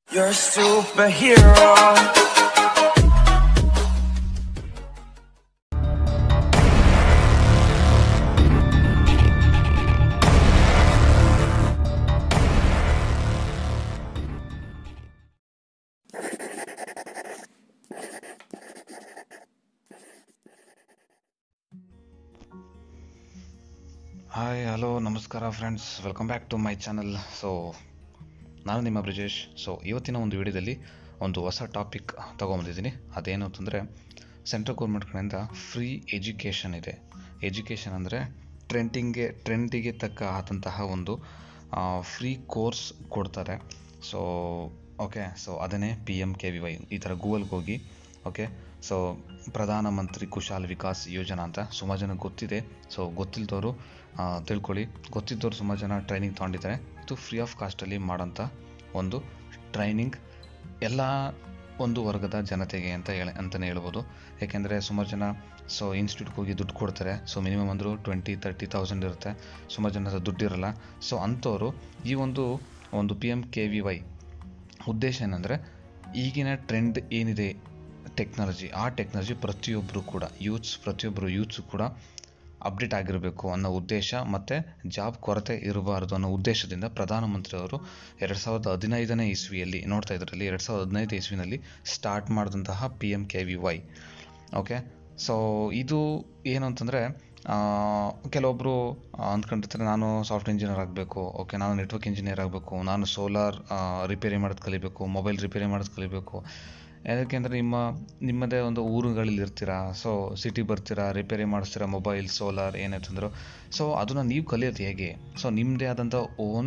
You're a superhero. Hi hello ನಮಸ್ಕಾರ friends welcome back to my channel so ನಾನು ನಿಮ್ಮ Brijesh so ಇವತ್ತಿನ ಒಂದು ವಿಡಿಯೋದಲ್ಲಿ ಒಂದು ಹೊಸ ಟಾಪಿಕ್ ತೊಗೊಂಬಂದಿದ್ದೀನಿ ಅದೇನು ಅಂತಂದರೆ ಸೆಂಟ್ರಲ್ ಗೌರ್ಮೆಂಟ್ ಕಡೆಯಿಂದ ಫ್ರೀ ಎಜುಕೇಷನ್ ಇದೆ ಎಜುಕೇಷನ್ ಅಂದರೆ ಟ್ರೆಂಡಿಂಗ್ಗೆ ಟ್ರೆಂಡಿಗೆ ತಕ್ಕ ಆದಂತಹ ಒಂದು ಫ್ರೀ ಕೋರ್ಸ್ ಕೊಡ್ತಾರೆ ಸೊ ಓಕೆ ಸೊ ಅದನ್ನೇ P M K V Y ಈ ಥರ ಗೂಗಲ್ಗೆ ಹೋಗಿ ಓಕೆ ಸೊ ಪ್ರಧಾನಮಂತ್ರಿ ಕುಶಾಲ್ ವಿಕಾಸ್ ಯೋಜನಾ ಅಂತ ಸುಮಾರು ಜನ ಗೊತ್ತಿದೆ ಸೊ ಗೊತ್ತಿಲ್ಲದವರು ತಿಳ್ಕೊಳ್ಳಿ ಗೊತ್ತಿದ್ದವರು ಸುಮಾರು ಜನ ಟ್ರೈನಿಂಗ್ ತೊಗೊಂಡಿದ್ದಾರೆ ಇದು ಫ್ರೀ ಆಫ್ ಕಾಸ್ಟಲ್ಲಿ ಮಾಡೋಂಥ ಒಂದು ಟ್ರೈನಿಂಗ್ ಎಲ್ಲ ಒಂದು ವರ್ಗದ ಜನತೆಗೆ ಅಂತ ಹೇಳಿ ಅಂತಲೇ ಹೇಳ್ಬೋದು ಯಾಕೆಂದರೆ ಸುಮಾರು ಜನ ಸೊ ಇನ್ಸ್ಟಿಟ್ಯೂಟ್ಗೆ ಹೋಗಿ ದುಡ್ಡು ಕೊಡ್ತಾರೆ ಸೊ ಮಿನಿಮಮ್ ಅಂದರೂ ಟ್ವೆಂಟಿ ತರ್ಟಿ ತೌಸಂಡ್ ಇರುತ್ತೆ ಸುಮಾರು ಜನ ಹತ್ರ ದುಡ್ಡಿರಲ್ಲ ಸೊ ಅಂಥವರು ಈ ಒಂದು ಒಂದು P M K V Y ಉದ್ದೇಶ ಏನಂದರೆ ಈಗಿನ ಟ್ರೆಂಡ್ ಏನಿದೆ ಟೆಕ್ನಾಲಜಿ ಆ ಟೆಕ್ನಾಲಜಿ ಪ್ರತಿಯೊಬ್ಬರು ಕೂಡ ಯೂತ್ಸ್ ಪ್ರತಿಯೊಬ್ಬರು ಯೂತ್ಸು ಕೂಡ ಅಪ್ಡೇಟ್ ಆಗಿರಬೇಕು ಅನ್ನೋ ಉದ್ದೇಶ ಮತ್ತು ಜಾಬ್ ಕೊರತೆ ಇರಬಾರ್ದು ಅನ್ನೋ ಉದ್ದೇಶದಿಂದ ಪ್ರಧಾನಮಂತ್ರಿಯವರು ಎರಡು ಸಾವಿರದ ಹದಿನೈದನೇ ಇಸ್ವಿಯಲ್ಲಿ ನೋಡ್ತಾ ಇದ್ರಲ್ಲಿ ಎರಡು ಸಾವಿರದ ಹದಿನೈದು ಇಸ್ವಿನಲ್ಲಿ ಸ್ಟಾರ್ಟ್ ಮಾಡಿದಂತಹ P M K V Y okay so ಇದು ಏನು ಅಂತಂದರೆ ಕೆಲವೊಬ್ಬರು ಅಂದ್ಕೊಂಡಿರ್ತಾರೆ ನಾನು ಸಾಫ್ಟ್ ಇಂಜಿನಿಯರ್ ಆಗಬೇಕು ಓಕೆ ನಾನು ನೆಟ್ವರ್ಕ್ ಇಂಜಿನಿಯರ್ ಆಗಬೇಕು ನಾನು ಸೋಲಾರ್ ರಿಪೇರಿ ಮಾಡೋದು ಕಲಿಬೇಕು ಮೊಬೈಲ್ ರಿಪೇರಿ ಮಾಡೋದು ಕಲಿಬೇಕು ಯಾಕೆಂದರೆ ನಿಮ್ಮ ನಿಮ್ಮದೇ ಒಂದು ಊರುಗಳಲ್ಲಿ ಇರ್ತೀರಾ ಸೊ ಸಿಟಿ ಬರ್ತೀರಾ ರಿಪೇರಿ ಮಾಡಿಸ್ತೀರಾ ಮೊಬೈಲ್ ಸೋಲಾರ್ ಏನಾಯ್ತಂದ್ರು ಸೊ ಅದನ್ನು ನೀವು ಕಲಿಯೋದು ಹೇಗೆ ಸೊ ನಿಮ್ಮದೇ ಆದಂಥ ಓನ್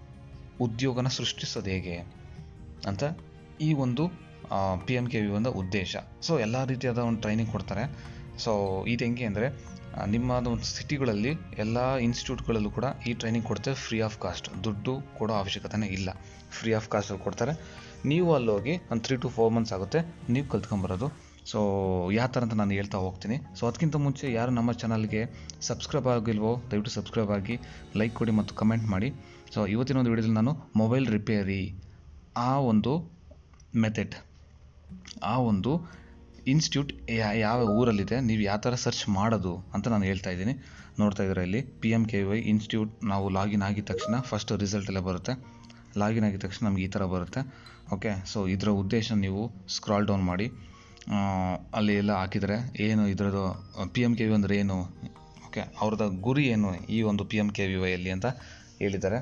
ಉದ್ಯೋಗನ ಸೃಷ್ಟಿಸೋದು ಹೇಗೆ ಅಂತ ಈ ಒಂದು ಪಿ ಎಮ್ ಕೆ ವಿ ಒಂದು ಉದ್ದೇಶ ಸೊ ಎಲ್ಲ ರೀತಿಯಾದ ಒಂದು ಟ್ರೈನಿಂಗ್ ಕೊಡ್ತಾರೆ ಸೊ ಇದು ಹೆಂಗೆ ಅಂದರೆ ನಿಮ್ಮ ಒಂದು ಸಿಟಿಗಳಲ್ಲಿ ಎಲ್ಲ ಇನ್ಸ್ಟಿಟ್ಯೂಟ್ಗಳಲ್ಲೂ ಕೂಡ ಈ ಟ್ರೈನಿಂಗ್ ಕೊಡ್ತಾರೆ ಫ್ರೀ ಆಫ್ ಕಾಸ್ಟ್ ದುಡ್ಡು ಕೊಡೋ ಅವಶ್ಯಕತೆನೇ ಇಲ್ಲ ಫ್ರೀ ಆಫ್ ಕಾಸ್ಟಲ್ಲಿ ಕೊಡ್ತಾರೆ ನೀವು ಅಲ್ಲಿ ಹೋಗಿ ಒಂದು ತ್ರೀ ಟು ಫೋರ್ ಮಂತ್ಸ್ ಆಗುತ್ತೆ ನೀವು ಕಲ್ತ್ಕೊಂಬರೋದು ಸೊ ಯಾವ ಥರ ಅಂತ ನಾನು ಹೇಳ್ತಾ ಹೋಗ್ತೀನಿ ಸೊ ಅದಕ್ಕಿಂತ ಮುಂಚೆ ಯಾರು ನಮ್ಮ ಚಾನಲ್ಗೆ ಸಬ್ಸ್ಕ್ರೈಬ್ ಆಗಿಲ್ವೋ ದಯವಿಟ್ಟು ಸಬ್ಸ್ಕ್ರೈಬ್ ಆಗಿ ಲೈಕ್ ಕೊಡಿ ಮತ್ತು ಕಮೆಂಟ್ ಮಾಡಿ ಸೊ ಇವತ್ತಿನ ಒಂದು ವಿಡಿಯೋದಲ್ಲಿ ನಾನು ಮೊಬೈಲ್ ರಿಪೇರಿ ಆ ಒಂದು ಮೆಥಡ್ ಆ ಒಂದು ಇನ್ಸ್ಟಿಟ್ಯೂಟ್ ಯಾವ ಊರಲ್ಲಿದೆ ನೀವು ಯಾವ ಥರ ಸರ್ಚ್ ಮಾಡೋದು ಅಂತ ನಾನು ಹೇಳ್ತಾ ಇದ್ದೀನಿ ನೋಡ್ತಾ ಇದ್ದೀರಾ ಇಲ್ಲಿ P M K Y institute ನಾವು ಲಾಗಿನ್ ಆಗಿದ ತಕ್ಷಣ ಫಸ್ಟ್ ರಿಸಲ್ಟ್ ಎಲ್ಲ ಬರುತ್ತೆ ಲಾಗಿನ್ ಆಗಿದ ತಕ್ಷಣ ನಮ್ಗೆ ಈ ಥರ ಬರುತ್ತೆ ಓಕೆ ಸೊ ಇದರ ಉದ್ದೇಶ ನೀವು ಸ್ಕ್ರಾಲ್ ಡೌನ್ ಮಾಡಿ ಅಲ್ಲಿ ಎಲ್ಲ ಹಾಕಿದರೆ ಏನು ಇದರದ್ದು ಪಿ ಎಮ್ ಕೆ ವಿ ಅಂದರೆ ಏನು ಓಕೆ ಅವ್ರದ್ದು ಗುರಿ ಏನು ಈ ಒಂದು ಪಿ ಎಮ್ ಕೆ ವಿ ವೈಯಲ್ಲಿ ಅಂತ ಹೇಳಿದ್ದಾರೆ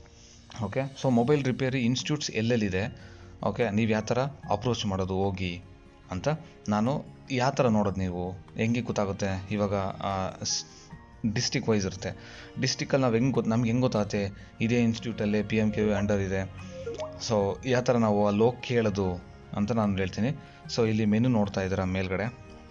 okay so mobile repair institutes ಎಲ್ಲೆಲ್ಲಿದೆ ಓಕೆ ನೀವು ಯಾವ ಥರ ಅಪ್ರೋಚ್ ಮಾಡೋದು ಹೋಗಿ ಅಂತ ನಾನು ಯಾವ ಥರ ನೋಡೋದು ನೀವು ಹೆಂಗೆ ಗೊತ್ತಾಗುತ್ತೆ ಇವಾಗ ಡಿಸ್ಟಿಕ್ ವೈಸ್ ಇರುತ್ತೆ ಡಿಸ್ಟಿಕಲ್ಲಿ ನಾವು ಹೆಂಗೆ ಗೊತ್ತು ನಮ್ಗೆ ಹೆಂಗೆ ಗೊತ್ತಾಗುತ್ತೆ ಇದೇ ಇನ್ಸ್ಟಿಟ್ಯೂಟಲ್ಲಿ P M K V under ಇದೆ ಸೊ ಯಾವ ಥರ ನಾವು ಅಲ್ಲಿ ಹೋಗಿ ಕೇಳೋದು ಅಂತ ನಾನು ಹೇಳ್ತೀನಿ ಸೊ ಇಲ್ಲಿ ಮೆನು ನೋಡ್ತಾ ಇದ್ದೀರಾ ಮೇಲ್ಗಡೆ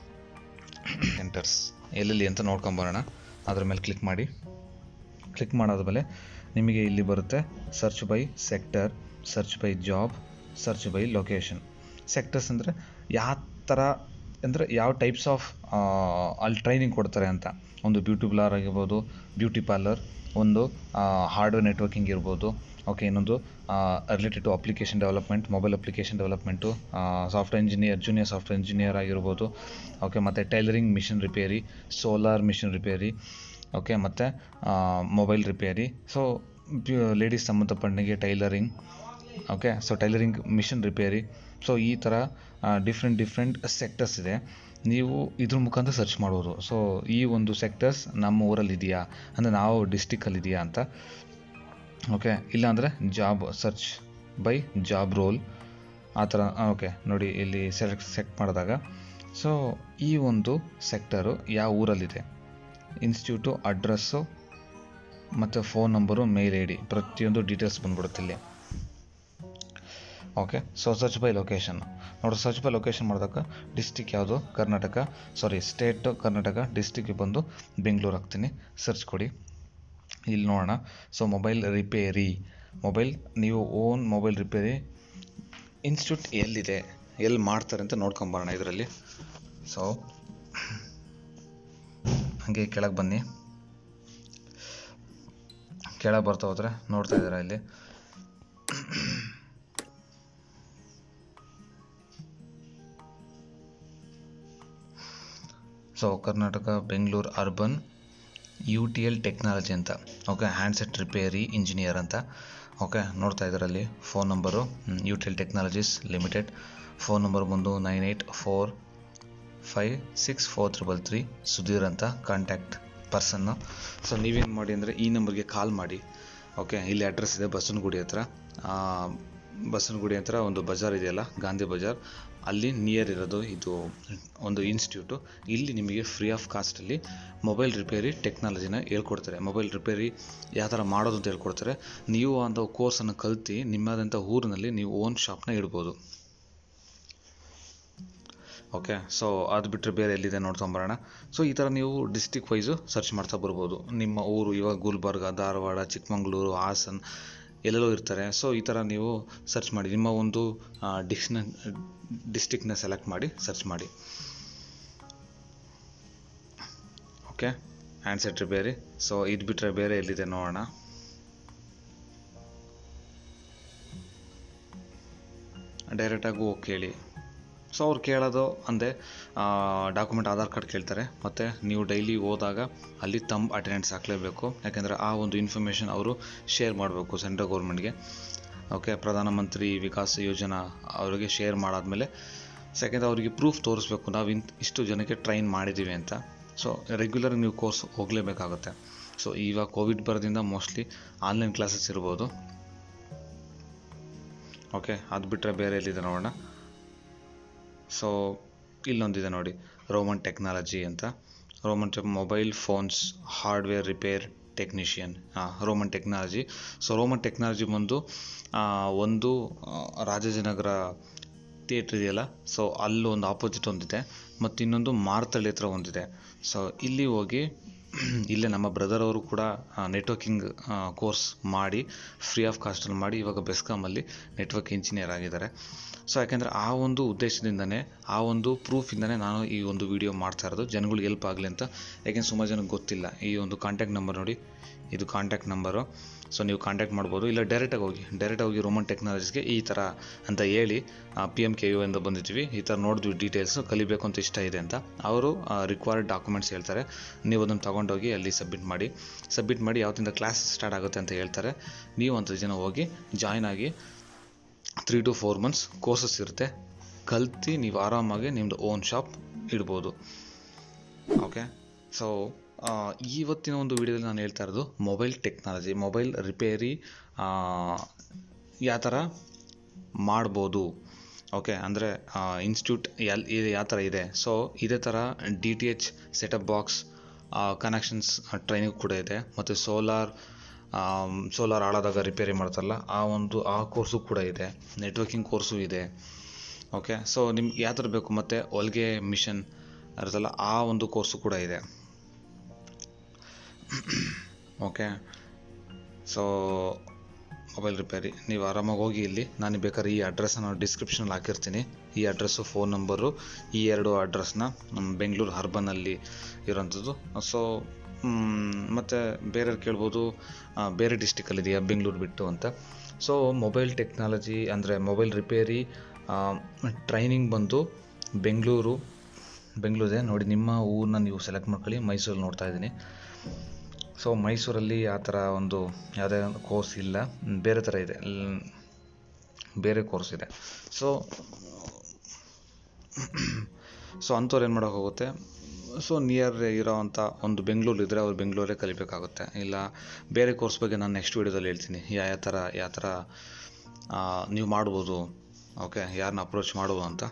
ಸೆಂಟರ್ಸ್ ಎಲ್ಲೆಲ್ಲಿ ಅಂತ ನೋಡ್ಕೊಂಬರೋಣ ಅದ್ರ ಮೇಲೆ ಕ್ಲಿಕ್ ಮಾಡಿ ಕ್ಲಿಕ್ ಮಾಡಾದ್ಮೇಲೆ ನಿಮಗೆ ಇಲ್ಲಿ ಬರುತ್ತೆ search by sector search by job search by location sectors ಅಂದರೆ ಯಾವ ಥರ ಅಂದರೆ ಯಾವ ಟೈಪ್ಸ್ ಆಫ್ ಅಲ್ಲಿ ಟ್ರೈನಿಂಗ್ ಕೊಡ್ತಾರೆ ಅಂತ ಒಂದು ಬ್ಯೂಟಿ ಪಾರ್ಲರ್ ಆಗಿರ್ಬೋದು ಬ್ಯೂಟಿ ಪಾರ್ಲರ್ ಒಂದು ಹಾರ್ಡ್ವೇರ್ ನೆಟ್ವರ್ಕಿಂಗ್ ಇರ್ಬೋದು ಓಕೆ ಇನ್ನೊಂದು related to application development mobile application development software engineer junior software engineer ಆಗಿರ್ಬೋದು ಓಕೆ ಮತ್ತು tailoring machine repair solar machine repair okay ಮತ್ತು ಮೊಬೈಲ್ ರಿಪೇರಿ ಸೊ ಲೇಡೀಸ್ ಸಂಬಂಧಪಟ್ಟಂಗೆ tailoring okay so tailoring machine repair so ಈ ಥರ different different sectors ಇದೆ ನೀವು ಇದ್ರ ಮುಖಾಂತರ ಸರ್ಚ್ ಮಾಡ್ಬೋದು ಸೊ ಈ ಒಂದು ಸೆಕ್ಟರ್ಸ್ ನಮ್ಮ ಊರಲ್ಲಿ ಇದೆಯಾ ಅಂದರೆ ನಾವು ಡಿಸ್ಟಿಕಲ್ಲಿ ಇದೆಯಾ ಅಂತ ಓಕೆ ಇಲ್ಲಾಂದರೆ job search by job role ಆ ಥರ ಓಕೆ ನೋಡಿ ಇಲ್ಲಿ ಸೆಲೆಕ್ಟ್ ಸೆಲೆಕ್ಟ್ ಮಾಡಿದಾಗ ಸೊ ಈ ಒಂದು ಸೆಕ್ಟರು ಯಾವ ಊರಲ್ಲಿದೆ ಇನ್ಸ್ಟಿಟ್ಯೂಟು ಅಡ್ರೆಸ್ಸು ಮತ್ತು phone number mail I D ಪ್ರತಿಯೊಂದು ಡೀಟೇಲ್ಸ್ ಬಂದ್ಬಿಡುತ್ತೆ ಇಲ್ಲಿ okay so search by location ನೋಡಿ ಸರ್ಚ್ ಬೈ ಲೊಕೇಶನ್ ಮಾಡಿದಾಗ ಡಿಸ್ಟಿಕ್ ಯಾವುದು ಕರ್ನಾಟಕ ಸಾರಿ ಸ್ಟೇಟ್ ಕರ್ನಾಟಕ ಡಿಸ್ಟಿಕ್ಗೆ ಬಂದು ಬೆಂಗಳೂರು ಹಾಕ್ತೀನಿ ಸರ್ಚ್ ಕೊಡಿ ಇಲ್ಲಿ ನೋಡೋಣ ಸೊ ಮೊಬೈಲ್ ರಿಪೇರಿ ಮೊಬೈಲ್ ನೀವು ಓನ್ ಮೊಬೈಲ್ ರಿಪೇರಿ ಇನ್ಸ್ಟಿಟ್ಯೂಟ್ ಎಲ್ಲಿದೆ ಎಲ್ಲಿ ಮಾಡ್ತಾರೆ ಅಂತ ನೋಡ್ಕೊಂಬರೋಣ ಇದರಲ್ಲಿ ಸೊ ಹಾಗೆ ಕೆಳಗೆ ಬನ್ನಿ ಕೆಳಗೆ ಬರ್ತಾ ಹೋದರೆ ನೋಡ್ತಾ ಇದ್ದೀರಾ ಇಲ್ಲಿ so Karnataka Bengaluru urban U T L technology ಅಂತ ಓಕೆ ಹ್ಯಾಂಡ್ಸೆಟ್ ರಿಪೇರಿ ಇಂಜಿನಿಯರ್ ಅಂತ ಓಕೆ ನೋಡ್ತಾ ಇದ್ದರಲ್ಲಿ phone number U T L technologies limited phone number ಬಂದು nine eight four five six four triple three Sudhir ಅಂತ ಕಾಂಟ್ಯಾಕ್ಟ್ ಪರ್ಸನ್ನು ಸೊ ನೀವೇನು ಮಾಡಿ ಅಂದರೆ ಈ ನಂಬರ್ಗೆ ಕಾಲ್ ಮಾಡಿ ಓಕೆ ಇಲ್ಲಿ ಅಡ್ರೆಸ್ ಇದೆ ಬಸವನಗುಡಿ ಹತ್ರ ಆ, ಬಸವನಗುಡಿ ಹತ್ರ ಒಂದು ಬಜಾರ್ ಇದೆಯಲ್ಲ ಗಾಂಧಿ ಬಜಾರ್ ಅಲ್ಲಿ ನಿಯರ್ ಇರೋದು ಇದು ಒಂದು ಇನ್ಸ್ಟಿಟ್ಯೂಟು ಇಲ್ಲಿ ನಿಮಗೆ ಫ್ರೀ ಆಫ್ ಕಾಸ್ಟಲ್ಲಿ ಮೊಬೈಲ್ ರಿಪೇರಿ ಟೆಕ್ನಾಲಜಿನ ಹೇಳ್ಕೊಡ್ತಾರೆ ಮೊಬೈಲ್ ರಿಪೇರಿ ಯಾವ ಥರ ಮಾಡೋದು ಅಂತ ಹೇಳ್ಕೊಡ್ತಾರೆ ನೀವು ಅಂತ ಕೋರ್ಸನ್ನು ಕಲ್ತು ನಿಮ್ಮದಂಥ ಊರಿನಲ್ಲಿ ನೀವು ಓನ್ ಶಾಪ್ನ ಇಡ್ಬೋದು ಓಕೆ ಸೊ ಅದು ಬಿಟ್ಟರೆ ಬೇರೆ ಎಲ್ಲಿದೆ ನೋಡ್ಕೊಂಬರೋಣ ಸೊ ಈ ಥರ ನೀವು ಡಿಸ್ಟಿಕ್ ವೈಸು ಸರ್ಚ್ ಮಾಡ್ತಾ ಬರ್ಬೋದು ನಿಮ್ಮ ಊರು ಇವಾಗ ಗುಲ್ಬರ್ಗ ಧಾರವಾಡ ಚಿಕ್ಕಮಂಗ್ಳೂರು ಹಾಸನ್ ಎಲ್ಲೆಲ್ಲೋ ಇರ್ತಾರೆ ಸೊ ಈ ಥರ ನೀವು ಸರ್ಚ್ ಮಾಡಿ ನಿಮ್ಮ ಒಂದು ಡಿಕ್ಸ್ನ ಡಿಸ್ಟಿಕ್ನ ಸೆಲೆಕ್ಟ್ ಮಾಡಿ ಸರ್ಚ್ ಮಾಡಿ ಓಕೆ ಹ್ಯಾಂಡ್ಸೆಟ್ ಬೇರೆ ಸೊ ಇದು ಬಿಟ್ಟರೆ ಬೇರೆ ಎಲ್ಲಿದೆ ನೋಡೋಣ ಡೈರೆಕ್ಟಾಗಿ ಹೋಗಿ ಕೇಳಿ ಸೊ ಅವ್ರು ಕೇಳೋದು ಅಂದೆ ಡಾಕ್ಯುಮೆಂಟ್ ಆಧಾರ್ ಕಾರ್ಡ್ ಕೇಳ್ತಾರೆ ಮತ್ತು ನೀವು ಡೈಲಿ ಹೋದಾಗ ಅಲ್ಲಿ ತಂಬ್ ಅಟೆಂಡೆನ್ಸ್ ಹಾಕಲೇಬೇಕು ಯಾಕೆಂದರೆ ಆ ಒಂದು ಇನ್ಫಾರ್ಮೇಷನ್ ಅವರು ಶೇರ್ ಮಾಡಬೇಕು ಸೆಂಟ್ರಲ್ ಗೌರ್ಮೆಂಟ್ಗೆ ಓಕೆ ಪ್ರಧಾನಮಂತ್ರಿ ವಿಕಾಸ್ ಯೋಜನಾ ಅವರಿಗೆ ಶೇರ್ ಮಾಡಾದ್ಮೇಲೆ ಸೆಕೆಂಡ್ ಅವರಿಗೆ ಪ್ರೂಫ್ ತೋರಿಸ್ಬೇಕು ನಾವು ಇಂತ ಇಷ್ಟು ಜನಕ್ಕೆ ಟ್ರೈನ್ ಮಾಡಿದ್ದೀವಿ ಅಂತ ಸೊ ರೆಗ್ಯುಲರ್ ನೀವು ಕೋರ್ಸ್ ಹೋಗಲೇಬೇಕಾಗುತ್ತೆ ಸೊ ಇವಾಗ ಕೋವಿಡ್ ಬರೋದ್ರಿಂದ ಮೋಸ್ಟ್ಲಿ ಆನ್ಲೈನ್ ಕ್ಲಾಸಸ್ ಇರ್ಬೋದು ಓಕೆ ಅದು ಬಿಟ್ಟರೆ ಬೇರೆ ಎಲ್ಲಿದೆ ನೋಡೋಣ ಸೊ ಇಲ್ಲೊಂದಿದೆ ನೋಡಿ ರೋಮನ್ ಟೆಕ್ನಾಲಜಿ ಅಂತ Roman tech mobile phones hardware repair technician Roman technology so Roman technology ಬಂದು ಆ, ಒಂದು ಆ, ರಾಜಾಜಿನಗರ ಥಿಯೇಟ್ರ್ ಇದೆಯಲ್ಲ ಸೊ ಅಲ್ಲೊಂದು ಆಪೋಸಿಟ್ ಒಂದಿದೆ ಮತ್ತು ಇನ್ನೊಂದು ಮಾರ್ತಳ್ಳಿ ಹತ್ರ ಒಂದಿದೆ ಸೊ ಇಲ್ಲಿ ಹೋಗಿ ಇಲ್ಲೇ ನಮ್ಮ ಬ್ರದರ್ ಅವರು ಕೂಡ ನೆಟ್ವರ್ಕಿಂಗ್ ಕೋರ್ಸ್ ಮಾಡಿ ಫ್ರೀ ಆಫ್ ಕಾಸ್ಟಲ್ಲಿ ಮಾಡಿ ಇವಾಗ ಬೆಸ್ಕಾಮಲ್ಲಿ ನೆಟ್ವರ್ಕ್ ಇಂಜಿನಿಯರ್ ಆಗಿದ್ದಾರೆ ಸೊ ಯಾಕೆಂದರೆ ಆ ಒಂದು ಉದ್ದೇಶದಿಂದನೇ ಆ ಒಂದು ಪ್ರೂಫಿಂದನೇ ನಾನು ಈ ಒಂದು ವಿಡಿಯೋ ಮಾಡ್ತಾ ಇರೋದು ಜನಗಳಿಗೆ ಹೆಲ್ಪ್ ಆಗಲಿ ಅಂತ ಯಾಕೆಂದ್ರೆ ಸುಮಾರು ಜನಕ್ಕೆ ಗೊತ್ತಿಲ್ಲ ಈ ಒಂದು ಕಾಂಟ್ಯಾಕ್ಟ್ ನಂಬರ್ ನೋಡಿ ಇದು ಕಾಂಟ್ಯಾಕ್ಟ್ ನಂಬರು ಸೊ ನೀವು ಕಾಂಟ್ಯಾಕ್ಟ್ ಮಾಡ್ಬೋದು ಇಲ್ಲ ಡೈರೆಕ್ಟಾಗಿ ಹೋಗಿ ಡೈರೆಕ್ಟ್ ಹೋಗಿ ರೋಮನ್ ಟೆಕ್ನಾಲಜೀಸ್ಗೆ ಈ ಥರ ಅಂತ ಹೇಳಿ ಪಿ ಎಮ್ ಕೆ ಯು ಇಂದ ಬಂದಿದ್ವಿ ಈ ಥರ ನೋಡಿದ್ವಿ ಡೀಟೇಲ್ಸ್ ಕಲಿಬೇಕು ಅಂತ ಇಷ್ಟ ಇದೆ ಅಂತ ಅವರು ರಿಕ್ವೈರ್ಡ್ ಡಾಕ್ಯುಮೆಂಟ್ಸ್ ಹೇಳ್ತಾರೆ ನೀವು ಅದನ್ನು ತಗೊಂಡೋಗಿ ಅಲ್ಲಿ ಸಬ್ಮಿಟ್ ಮಾಡಿ ಸಬ್ಮಿಟ್ ಮಾಡಿ ಯಾವತ್ತಿಂದ ಕ್ಲಾಸ್ ಸ್ಟಾರ್ಟ್ ಆಗುತ್ತೆ ಅಂತ ಹೇಳ್ತಾರೆ ನೀವು ಅಂತ ಜನ ಹೋಗಿ ಜಾಯ್ನ್ ಆಗಿ three to four months courses ಇರುತ್ತೆ ಕಲ್ತು ನೀವು ಆರಾಮಾಗಿ ನಿಮ್ಮದು ಓನ್ ಶಾಪ್ ಇಡ್ಬೋದು ಓಕೆ ಸೊ ಇವತ್ತಿನ ಒಂದು ವಿಡಿಯೋದಲ್ಲಿ ನಾನು ಹೇಳ್ತಾ ಇರೋದು ಮೊಬೈಲ್ ಟೆಕ್ನಾಲಜಿ ಮೊಬೈಲ್ ರಿಪೇರಿ ಯಾವ ಥರ ಮಾಡ್ಬೋದು ಓಕೆ ಅಂದರೆ ಇನ್ಸ್ಟಿಟ್ಯೂಟ್ ಎಲ್ ಇದು ಯಾವ ಥರ ಇದೆ ಸೊ ಇದೇ ಥರ D T H setup box connections training ಕೂಡ ಇದೆ ಮತ್ತು ಸೋಲಾರ್ ಸೋಲಾರ್ ಹಾಳಾದಾಗ ರಿಪೇರಿ ಮಾಡ್ತಾರಲ್ಲ ಆ ಒಂದು ಆ ಕೋರ್ಸು ಕೂಡ ಇದೆ ನೆಟ್ವರ್ಕಿಂಗ್ ಕೋರ್ಸು ಇದೆ ಓಕೆ ಸೊ ನಿಮ್ಗೆ ಯಾವ ಥರ ಬೇಕು ಮತ್ತು ಹೊಲಿಗೆ ಮಿಷನ್ ಇರುತ್ತಲ್ಲ ಆ ಒಂದು ಕೋರ್ಸು ಕೂಡ ಇದೆ ಓಕೆ ಸೊ ಮೊಬೈಲ್ ರಿಪೇರಿ ನೀವು ಆರಾಮಾಗಿ ಹೋಗಿ ಇಲ್ಲಿ ನಾನು ಬೇಕಾದ್ರೆ ಈ ಅಡ್ರೆಸ್ನ ಡಿಸ್ಕ್ರಿಪ್ಷನಲ್ಲಿ ಹಾಕಿರ್ತೀನಿ ಈ ಅಡ್ರೆಸ್ಸು ಫೋನ್ ನಂಬರು ಈ ಎರಡು ಅಡ್ರೆಸ್ನ ನಮ್ಮ ಬೆಂಗಳೂರು ಹರ್ಬನಲ್ಲಿ ಇರೋಂಥದ್ದು ಸೊ ಮತ್ತು ಬೇರೆಯವ್ರು ಕೇಳ್ಬೋದು ಆ, ಬೇರೆ ಡಿಸ್ಟಿಕಲ್ಲಿ ಇದೆಯಾ ಬೆಂಗಳೂರು ಬಿಟ್ಟು ಅಂತ ಸೊ ಮೊಬೈಲ್ ಟೆಕ್ನಾಲಜಿ ಅಂದರೆ ಮೊಬೈಲ್ ರಿಪೇರಿ ಟ್ರೈನಿಂಗ್ ಬಂದು ಬೆಂಗಳೂರು ಬೆಂಗಳೂರಿದೆ ನೋಡಿ ನಿಮ್ಮ ಊರನ್ನ ನೀವು ಸೆಲೆಕ್ಟ್ ಮಾಡ್ಕೊಳ್ಳಿ ಮೈಸೂರಲ್ಲಿ ನೋಡ್ತಾ ಇದ್ದೀನಿ ಸೊ ಮೈಸೂರಲ್ಲಿ ಆ ಥರ ಒಂದು ಯಾವುದೇ ಒಂದು ಕೋರ್ಸ್ ಇಲ್ಲ ಮ್, ಬೇರೆ ಥರ ಇದೆ ಲ್- ಬೇರೆ ಕೋರ್ಸ್ ಇದೆ ಸೊ ಸೊ ಅಂಥವ್ರು ಏನು ಮಾಡೋಕ್ಕಾಗುತ್ತೆ ಸೊ ನಿಯರ್ ಇರೋವಂಥ ಒಂದು ಬೆಂಗಳೂರು ಇದ್ದರೆ ಅವ್ರು ಬೆಂಗಳೂರೇ ಕಲಿಬೇಕಾಗುತ್ತೆ ಇಲ್ಲ ಬೇರೆ ಕೋರ್ಸ್ ಬಗ್ಗೆ ನಾನು ನೆಕ್ಸ್ಟ್ ವೀಡಿಯೋದಲ್ಲಿ ಹೇಳ್ತೀನಿ ಯಾವ ಯಾವ ಥರ ಯಾವ ಥರ ಆ, ನೀವು ಮಾಡ್ಬೋದು ಓಕೆ ಯಾರನ್ನ ಅಪ್ರೋಚ್ ಮಾಡ್ಬೋದು ಅಂತ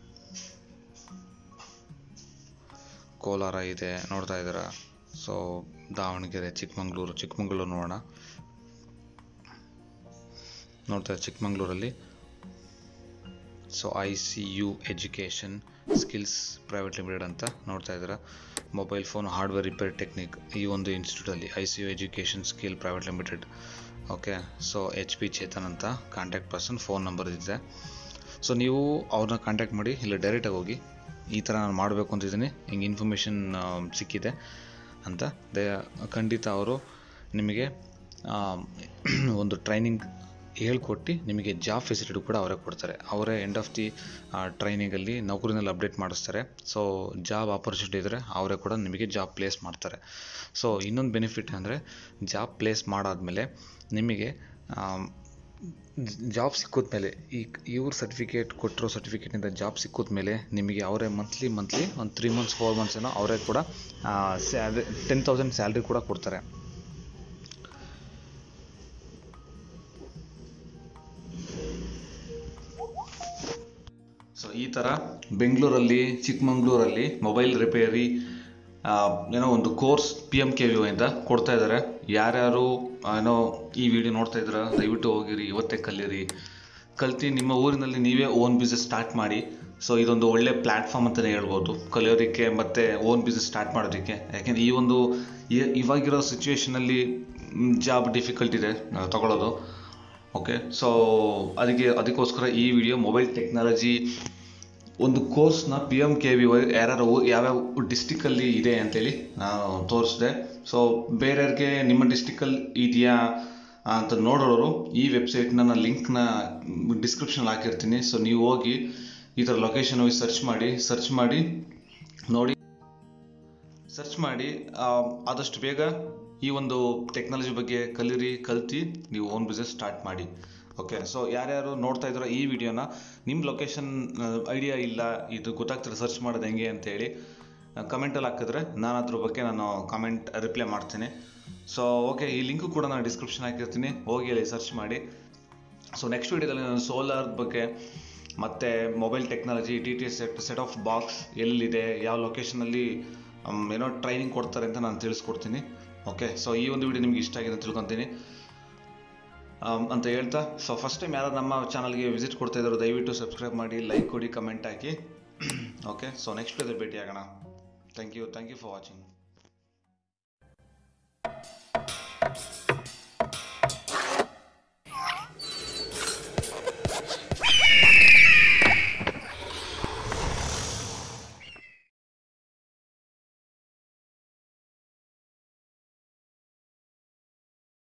ಕೋಲಾರ ಇದೆ ನೋಡ್ತಾ ಇದ್ದೀರಾ ಸೊ ದಾವಣಗೆರೆ ಚಿಕ್ಕಮಂಗ್ಳೂರು ಚಿಕ್ಕಮಂಗ್ಳೂರು ನೋಡೋಣ ನೋಡ್ತಾ ಇದ್ದೀರಾ ಚಿಕ್ಕಮಂಗ್ಳೂರಲ್ಲಿ so I C U education skills private limited ಅಂತ ನೋಡ್ತಾ ಇದ್ದೀರಾ mobile phone hardware repair technic ಈ ಒಂದು ಇನ್ಸ್ಟಿಟ್ಯೂಟಲ್ಲಿ I C U education skill private limited okay so H P Chetan ಅಂತ ಕಾಂಟ್ಯಾಕ್ಟ್ ಪರ್ಸನ್ ಫೋನ್ ನಂಬರ್ ಇದೆ ಸೊ ನೀವು ಅವ್ರನ್ನ ಕಾಂಟ್ಯಾಕ್ಟ್ ಮಾಡಿ ಇಲ್ಲ ಡೈರೆಕ್ಟಾಗಿ ಹೋಗಿ ಈ ಥರ ನಾನು ಮಾಡಬೇಕು ಅಂತಿದ್ದೀನಿ ಹಿಂಗೆ ಇನ್ಫಾರ್ಮೇಷನ್ ಸಿಕ್ಕಿದೆ ಅಂತ ದೇ ಖಂಡಿತ ಅವರು ನಿಮಗೆ ಆ, ಒಂದು ಟ್ರೈನಿಂಗ್ ಹೇಳ್ಕೊಟ್ಟು ನಿಮಗೆ ಜಾಬ್ ಫೆಸಿಲಿಟಿ ಕೂಡ ಅವರೇ ಕೊಡ್ತಾರೆ ಅವರೇ ಎಂಡ್ ಆಫ್ ದಿ ಟ್ರೈನಿಂಗಲ್ಲಿ ನೌಕರಿನಲ್ಲಿ ಅಪ್ಡೇಟ್ ಮಾಡಿಸ್ತಾರೆ ಸೊ ಜಾಬ್ ಆಪರ್ಚುನಿಟಿ ಇದ್ದರೆ ಅವರೇ ಕೂಡ ನಿಮಗೆ ಜಾಬ್ ಪ್ಲೇಸ್ ಮಾಡ್ತಾರೆ ಸೊ ಇನ್ನೊಂದು ಬೆನಿಫಿಟ್ ಅಂದರೆ ಜಾಬ್ ಪ್ಲೇಸ್ ಮಾಡಾದಮೇಲೆ ನಿಮಗೆ ಜಾಬ್ ಸಿಕ್ಕಿದ ಮೇಲೆ ಈ ಇವ್ರ ಸರ್ಟಿಫಿಕೇಟ್ ಕೊಟ್ಟಿರೋ ಸರ್ಟಿಫಿಕೇಟಿಂದ ಜಾಬ್ ಸಿಕ್ಕಿದ ಮೇಲೆ ನಿಮಗೆ ಅವರೇ ಮಂತ್ಲಿ ಮಂತ್ಲಿ ಒಂದು ತ್ರೀ ಮಂತ್ಸ್ ಫೋರ್ ಮಂತ್ಸ್ ಏನೋ ಅವರೇ ಕೂಡ ಸ್ಯಾಲ್ರಿ ಟೆನ್ ತೌಸಂಡ್ ಸ್ಯಾಲ್ರಿ ಕೂಡ ಕೊಡ್ತಾರೆ ಸೊ ಈ ಥರ ಬೆಂಗಳೂರಲ್ಲಿ ಚಿಕ್ಕಮಂಗ್ಳೂರಲ್ಲಿ ಮೊಬೈಲ್ ರಿಪೇರಿ ಆ, ಏನೋ ಒಂದು course P M K V ಇಂದ ಕೊಡ್ತಾ ಇದ್ದಾರೆ ಯಾರ್ಯಾರು ಆ, ಏನೋ ಈ ವಿಡಿಯೋ ನೋಡ್ತಾ ಇದ್ದೀರಾ ದಯವಿಟ್ಟು ಹೋಗಿರಿ ಇವತ್ತೇ ಕಲೀರಿ ಕಲ್ತು ನಿಮ್ಮ ಊರಿನಲ್ಲಿ ನೀವೇ ಓನ್ ಬಿಸ್ನೆಸ್ ಸ್ಟಾರ್ಟ್ ಮಾಡಿ ಸೊ ಇದೊಂದು ಒಳ್ಳೆ ಪ್ಲ್ಯಾಟ್ಫಾರ್ಮ್ ಅಂತಲೇ ಹೇಳ್ಬೋದು ಕಲಿಯೋದಕ್ಕೆ ಮತ್ತು ಓನ್ ಬಿಸ್ನೆಸ್ ಸ್ಟಾರ್ಟ್ ಮಾಡೋದಕ್ಕೆ ಯಾಕೆಂದರೆ ಈ ಒಂದು ಈ- ಇವಾಗಿರೋ ಸಿಚುವೇಷನಲ್ಲಿ ಜಾಬ್ ಡಿಫಿಕಲ್ಟ್ ಇದೆ ಆ, ತಗೊಳ್ಳೋದು ಓಕೆ ಸೊ ಅದಕ್ಕೆ ಅದಕ್ಕೋಸ್ಕರ ಈ ವಿಡಿಯೋ ಮೊಬೈಲ್ ಟೆಕ್ನಾಲಜಿ ಒಂದು ಕೋರ್ಸ್ನ P M K V Y ಯಾರ್ಯಾರು ಯಾವ್ಯಾವ ಡಿಸ್ಟಿಕಲ್ಲಿ ಇದೆ ಅಂತೇಳಿ ನಾನು ತೋರಿಸಿದೆ ಸೊ ಬೇರೆಯವ್ರಿಗೆ ನಿಮ್ಮ ಡಿಸ್ಟಿಕಲ್ಲಿ ಇದೆಯಾ ಅಂತ ನೋಡೋರು ಈ ವೆಬ್ಸೈಟ್ನ ನಾನು ಲಿಂಕ್ನ ಡಿಸ್ಕ್ರಿಪ್ಷನಲ್ಲಿ ಹಾಕಿರ್ತೀನಿ ಸೊ ನೀವು ಹೋಗಿ ಈ ಥರ ಲೊಕೇಶನ್ ಹೋಗಿ ಸರ್ಚ್ ಮಾಡಿ ಸರ್ಚ್ ಮಾಡಿ ನೋಡಿ ಸರ್ಚ್ ಮಾಡಿ ಆ, ಆದಷ್ಟು ಬೇಗ ಈ ಒಂದು ಟೆಕ್ನಾಲಜಿ ಬಗ್ಗೆ ಕಲೀರಿ ಕಲ್ತು ನೀವು ಓನ್ ಬಿಸ್ನೆಸ್ ಸ್ಟಾರ್ಟ್ ಮಾಡಿ ಓಕೆ ಸೊ ಯಾರ್ಯಾರು ನೋಡ್ತಾ ಇದ್ದೀರೋ ಈ ವಿಡಿಯೋನ ನಿಮ್ಮ ಲೊಕೇಶನ್ ಐಡಿಯಾ ಇಲ್ಲ ಇದು ಗೊತ್ತಾಗ್ತದೆ ಸರ್ಚ್ ಮಾಡೋದು ಹೆಂಗೆ ಅಂತೇಳಿ ಕಮೆಂಟಲ್ಲಿ ಹಾಕಿದ್ರೆ ನಾನು ಅದ್ರ ಬಗ್ಗೆ ನಾನು ಕಮೆಂಟ್ ರಿಪ್ಲೈ ಮಾಡ್ತೀನಿ ಸೊ ಓಕೆ ಈ ಲಿಂಕು ಕೂಡ ನಾನು ಡಿಸ್ಕ್ರಿಪ್ಷನ್ ಹಾಕಿರ್ತೀನಿ ಹೋಗಿ ಅಲ್ಲಿ ಸರ್ಚ್ ಮಾಡಿ ಸೊ ನೆಕ್ಸ್ಟ್ ವಿಡಿಯೋದಲ್ಲಿ ನಾನು ಸೋಲಾರ್ ಬಗ್ಗೆ ಮತ್ತು mobile technology D T set set of box ಎಲ್ಲಿದೆ ಯಾವ ಲೊಕೇಶನಲ್ಲಿ ಏನೋ ಟ್ರೈನಿಂಗ್ ಕೊಡ್ತಾರೆ ಅಂತ ನಾನು ತಿಳಿಸ್ಕೊಡ್ತೀನಿ ಓಕೆ ಸೊ ಈ ಒಂದು ವಿಡಿಯೋ ನಿಮ್ಗೆ ಇಷ್ಟ ಆಗಿದೆ ಅಂತ ತಿಳ್ಕೊತೀನಿ ಆಮ್, ಅಂತ ಹೇಳ್ತಾ ಸೊ ಫಸ್ಟ್ ಟೈಮ್ ಯಾರು ನಮ್ಮ ಚಾನಲ್ಗೆ ವಿಸಿಟ್ ಕೊಡ್ತಾ ಇದ್ದಾರೆ ದಯವಿಟ್ಟು ಸಬ್ಸ್ಕ್ರೈಬ್ ಮಾಡಿ ಲೈಕ್ ಕೊಡಿ ಕಮೆಂಟ್ ಹಾಕಿ ಓಕೆ ಸೊ ನೆಕ್ಸ್ಟ್ ವಿಡಿಯೋದಲ್ಲಿ ಭೇಟಿ ಆಗೋಣ thank you thank you for watching